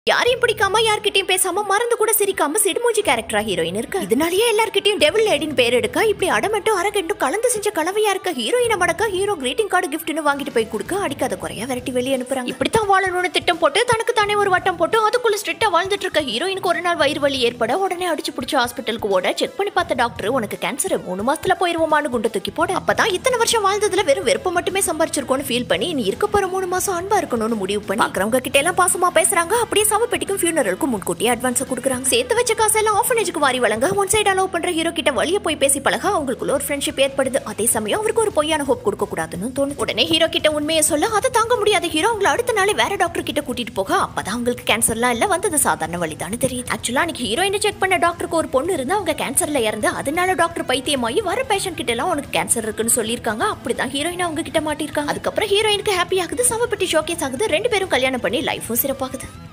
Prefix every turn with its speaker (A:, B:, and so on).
A: யாரையும் பிடிக்காம யார்கிட்டயும் பேசாம மறந்து கூட சிரிக்காம சிடுமூஞ்சி கேரக்டரா ஹீரோயின் இருக்கு இதனாலயே எல்லார்கிட்டயும் டெவில் லேடின் பேர் எடுக்க இப்படி அடமெட்டும் அரகெண்டும் கலந்து செஞ்ச கலவையா இருக்க ஹீரோயினை மடக்க ஹீரோ கிரீட்டிங் கார்டு கிஃப்ட்னு வாங்கிட்டு போய் கொடுக்க அடிக்காத குறையா விரட்டி வெளியே அனுப்புறாங்க இப்படித்தான் வாழணும்னு திட்டம் போட்டு தனக்கு தானே ஒரு வட்டம் போட்டு அதுக்குள்ள ஸ்ட்ரிக்டா வாழ்ந்துட்டு இருக்க ஹீரோயினுக்கு ஒரு நாள் வயிறு வலி ஏற்பட உடனே அடிச்சு பிடிச்ச ஹாஸ்பிட்டலுக்கு ஓட செக் பண்ணி பார்த்த டாக்டர் உனக்கு கேன்சர் மூணு மாசத்துல போயிருவோமான்னு குண்டு தூக்கி போட அப்பதான் இத்தனை வருஷம் வாழ்ந்ததுல வெறும் வெறுப்பு மட்டுமே சம்பாரிச்சிருக்கோன்னு ஃபீல் பண்ணி நீ இருக்க போற மூணு மாசம் அன்பா இருக்கணும்னு முடிவு பண்ணி பாக்குறவங்க கிட்ட எல்லாம் பாசமா பேசுறாங்க அப்படியே சவப்பெட்டிக்கும் ஃபியூனரலுக்கும் முன்கூட்டியே அட்வான்ஸ் கொடுக்குறாங்க சேர்த்து வச்ச காசெல்லாம் ஆஃபனேஜுக்கு வாரி வழங்க ஒன் சைடு அலோவ் பண்ற ஹீரோ கிட்ட வழிய போய் பேசி பழக அவங்களுக்குள்ள ஒரு ஃப்ரெண்ட்ஷிப் ஏற்படுது அதே சமயம் அவருக்கு ஒரு பொய்யான ஹோப் கொடுக்க கூடாதுன்னு தோணுது உடனே ஹீரோ கிட்ட உண்மையை சொல்ல அதை தாங்க முடியாத ஹீரோ அவங்களை அடுத்த நாளே வேற டாக்டர் கிட்ட கூட்டிட்டு போக அப்பதான் அவங்களுக்கு கேன்சர்லாம் இல்ல வந்தது சாதாரண வழிதான்னு தெரியுது ஆக்சுவலா அன்னைக்கு ஹீரோயினை செக் பண்ண டாக்டருக்கு ஒரு பொண்ணு இருந்தா அவங்க கேன்சர்ல இறந்து அதனால டாக்டர் பைத்தியமாயி வர பேஷண்ட் கிட்ட எல்லாம் உனக்கு கேன்சர் இருக்குன்னு சொல்லியிருக்காங்க அப்படிதான் ஹீரோயின் அவங்க கிட்ட மாட்டிருக்காங்க அதுக்கப்புறம் ஹீரோயினுக்கு ஹாப்பி ஆகுது சவப்பெட்டி ஷோகேஸ் ஆகுது ரெண்டு பேரும் கல்யாணம் பண்ணி லைஃபும் சிறப்பாகுது